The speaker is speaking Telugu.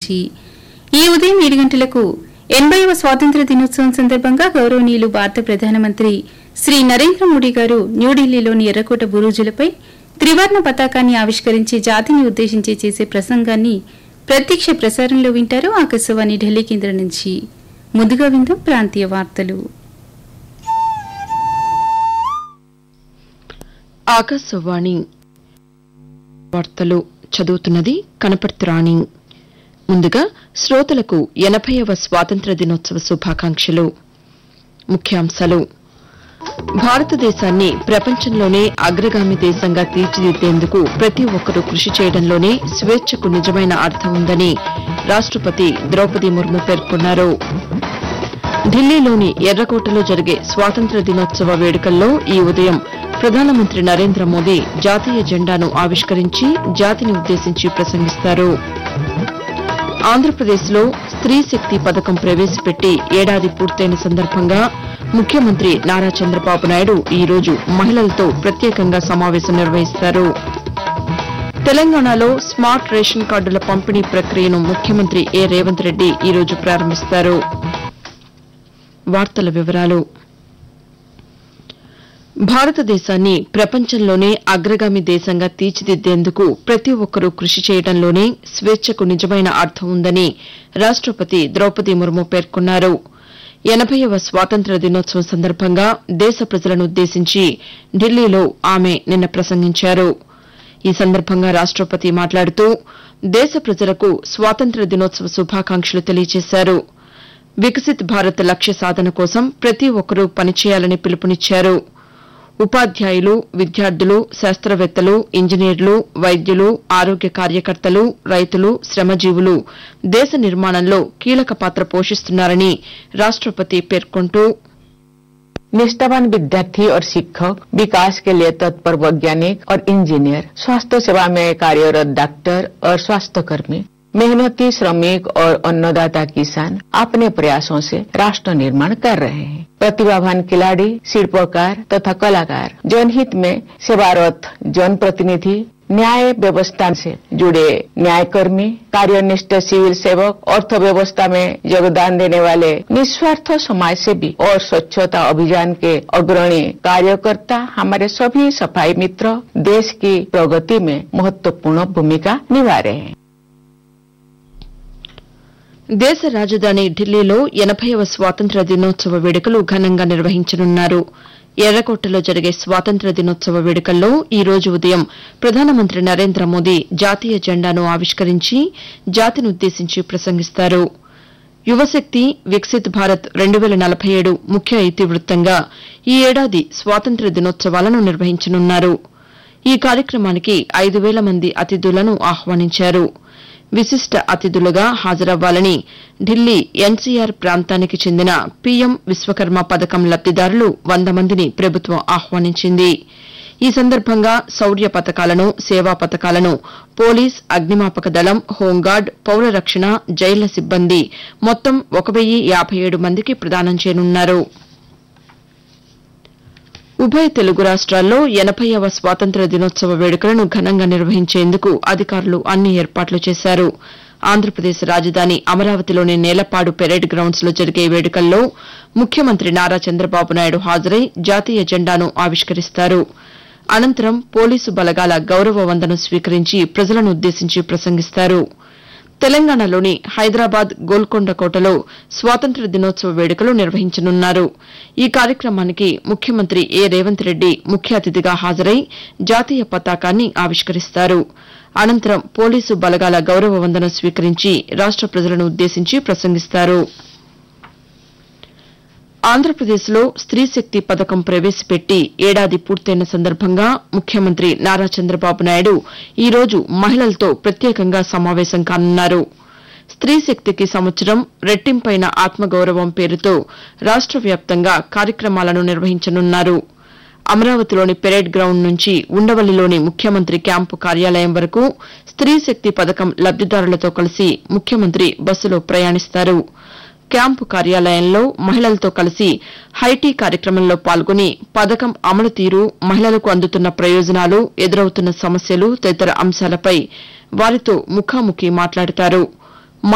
నుంచి ఈ ఉదయం ఏడు గంటలకు ఎనభైవ స్వాతంత్ర దినోత్సవం సందర్భంగా గౌరవనీయులు భారత ప్రధానమంత్రి శ్రీ నరేంద్ర మోడీ గారు న్యూఢిల్లీలోని ఎర్రకోట బురూజులపై త్రివర్ణ పతాకాన్ని ఆవిష్కరించి జాతిని ఉద్దేశించి చేసే ప్రసంగాన్ని ప్రత్యక్ష ప్రసారంలో వింటారు ఆకాశవాణి ఢిల్లీ కేంద్రం నుంచి ముందుగా విందాం ప్రాంతీయ వార్తలు ఆకాశవాణి వార్తలు చదువుతున్నది కనపర్తి రాణి ముందుగా శ్రోతలకు ఎనభైవ స్వాతంత్ర దినోత్సవ శుభాకాంక్షలు ముఖ్యాంశాలు భారతదేశాన్ని ప్రపంచంలోనే అగ్రగామి దేశంగా తీర్చిదిద్దేందుకు ప్రతి ఒక్కరూ కృషి చేయడంలోనే స్వేచ్ఛకు నిజమైన అర్థం ఉందని రాష్టపతి ద్రౌపది ముర్ము పేర్కొన్నారు ఢిల్లీలోని ఎర్రకోటలో జరిగే స్వాతంత్ర దినోత్సవ వేడుకల్లో ఈ ఉదయం ప్రధానమంత్రి నరేంద్ర మోదీ జాతీయ జెండాను ఆవిష్కరించి జాతిని ఉద్దేశించి ప్రసంగిస్తారు ఆంధ్రప్రదేశ్లో స్త్రీ శక్తి పథకం ప్రవేశపెట్టి ఏడాది పూర్తయిన సందర్భంగా ముఖ్యమంత్రి నారా చంద్రబాబు నాయుడు ఈ రోజు మహిళలతో ప్రత్యేకంగా సమావేశం నిర్వహిస్తారు తెలంగాణలో స్మార్ట్ రేషన్ కార్డుల పంపిణీ ప్రక్రియను ముఖ్యమంత్రి ఏ రేవంత్ రెడ్డి ఈ రోజు ప్రారంభిస్తారు వార్తల వివరాలు భారతదేశాన్ని ప్రపంచంలోనే అగ్రగామి దేశంగా తీర్చిదిద్దేందుకు ప్రతి ఒక్కరూ కృషి చేయడంలోనే స్వేచ్ఛకు నిజమైన అర్థం ఉందని రాష్టపతి ద్రౌపది ముర్ము పేర్కొన్నారు ఎనభైవ స్వాతంత్ర దినోత్సవం సందర్భంగా దేశ ప్రజలను ఉద్దేశించి ఢిల్లీలో ఆమె నిన్న ప్రసంగించారు ఈ సందర్భంగా రాష్టపతి మాట్లాడుతూ దేశ ప్రజలకు స్వాతంత్ర దినోత్సవ శుభాకాంక్షలు తెలియజేశారు వికసిత్ భారత్ లక్ష్య సాధన కోసం ప్రతి ఒక్కరూ పనిచేయాలని పిలుపునిచ్చారు ఉపాధ్యాయులు విద్యార్థులు శాస్త్రవేత్తలు ఇంజనీర్లు వైద్యులు ఆరోగ్య కార్యకర్తలు రైతులు శ్రమజీవులు దేశ నిర్మాణంలో కీలక పాత్ర పోషిస్తున్నారని రాష్టపతి పేర్కొంటూ निष्ठावान विद्यार्थी और शिक्षक विकास के लिए तत्पर वैज्ञानिक और इंजीनियर स्वास्थ्य सेवा में कार्यरत डॉक्टर और स्वास्थ्य कर्मी मेहनती श्रमिक और अन्नदाता किसान अपने प्रयासों से राष्ट्र निर्माण कर रहे हैं प्रतिभावान खिलाड़ी शिल्पकार तथा कलाकार जनहित में सेवारत जनप्रतिनिधि न्याय व्यवस्था से जुड़े न्यायकर्मी कार्यनिष्ठ सिविल सेवक अर्थव्यवस्था में योगदान देने वाले निस्वार्थ समाज सेवी और स्वच्छता अभियान के अग्रणी कार्यकर्ता हमारे सभी सफाई मित्र देश की प्रगति में महत्वपूर्ण भूमिका निभा रहे हैं దేశ రాజధాని ఢిల్లీలో ఎనభైవ స్వాతంత్ర దినోత్సవ వేడుకలు ఘనంగా నిర్వహించనున్నారు ఎర్రకోటలో జరిగే స్వాతంత్ర దినోత్సవ వేడుకల్లో ఈ రోజు ఉదయం ప్రధానమంత్రి నరేంద్ర మోదీ జాతీయ జెండాను ఆవిష్కరించి జాతినుద్దేశించి ప్రసంగిస్తారు యువశక్తి వికసిత్ భారత్ రెండు వేల నలభై ఏడు ముఖ్య ఇతివృత్తంగా ఈ ఏడాది స్వాతంత్ర దినోత్సవాలను నిర్వహించనున్నారు ఈ కార్యక్రమానికి ఐదు వేల మంది అతిథులను ఆహ్వానించారు విశిష్ట అతిథులుగా హాజరవ్వాలని ఢిల్లీ ఎన్సీఆర్ ప్రాంతానికి చెందిన పీఎం విశ్వకర్మ పథకం లబ్దిదారులు వంద మందిని ప్రభుత్వం ఆహ్వానించింది ఈ సందర్భంగా శౌర్య పథకాలను సేవా పథకాలను పోలీస్ అగ్నిమాపక దళం హోంగార్డ్ పౌర రక్షణ జైళ్ల సిబ్బంది మొత్తం ఒక వెయ్యి యాబై ఏడు మందికి ప్రదానం చేయనున్నారు ఉభయ తెలుగు రాష్ట్రాల్లో ఎనభైవ స్వాతంత్ర దినోత్సవ వేడుకలను ఘనంగా నిర్వహించేందుకు అధికారులు అన్ని ఏర్పాట్లు చేశారు ఆంధ్రప్రదేశ్ రాజధాని అమరావతిలోని నేలపాడు పెరేడ్ గ్రౌండ్స్ లో జరిగే వేడుకల్లో ముఖ్యమంత్రి నారా చంద్రబాబు నాయుడు హాజరై జాతీయ జెండాను ఆవిష్కరిస్తారు అనంతరం పోలీసు బలగాల గౌరవ వందనం స్వీకరించి ప్రజలను ఉద్దేశించి ప్రసంగిస్తారు తెలంగాణలోని హైదరాబాద్ గోల్కొండ కోటలో స్వాతంత్ర దినోత్సవ వేడుకలు నిర్వహించనున్నారు ఈ కార్యక్రమానికి ముఖ్యమంత్రి ఏ రేవంత్ రెడ్డి ముఖ్య అతిథిగా హాజరై జాతీయ పతాకాన్ని ఆవిష్కరిస్తారు అనంతరం పోలీసు బలగాల గౌరవ వందనం స్వీకరించి రాష్ట ప్రజలను ఉద్దేశించి ప్రసంగిస్తారు ఆంధ్రప్రదేశ్లో స్త్రీ శక్తి పథకం ప్రవేశపెట్టి ఏడాది పూర్తయిన సందర్భంగా ముఖ్యమంత్రి నారా చంద్రబాబు నాయుడు ఈ రోజు మహిళలతో ప్రత్యేకంగా సమావేశం కానున్నారు స్త్రీ శక్తికి సంవత్సరం రెట్టింపైన ఆత్మగౌరవం పేరుతో రాష్ట వ్యాప్తంగా కార్యక్రమాలను నిర్వహించనున్నారు అమరావతిలోని పెరేడ్ గ్రౌండ్ నుంచి ఉండవల్లిలోని ముఖ్యమంత్రి క్యాంపు కార్యాలయం వరకు స్త్రీ శక్తి పథకం లబ్దిదారులతో కలిసి ముఖ్యమంత్రి బస్సులో ప్రయాణిస్తారు క్యాంపు కార్యాలయంలో మహిళలతో కలిసి హైటీ కార్యక్రమంలో పాల్గొని పథకం అమలు తీరు మహిళలకు అందుతున్న ప్రయోజనాలు ఎదురవుతున్న సమస్యలు తదితర అంశాలపై వారితో ముఖాముఖి మాట్లాడతారు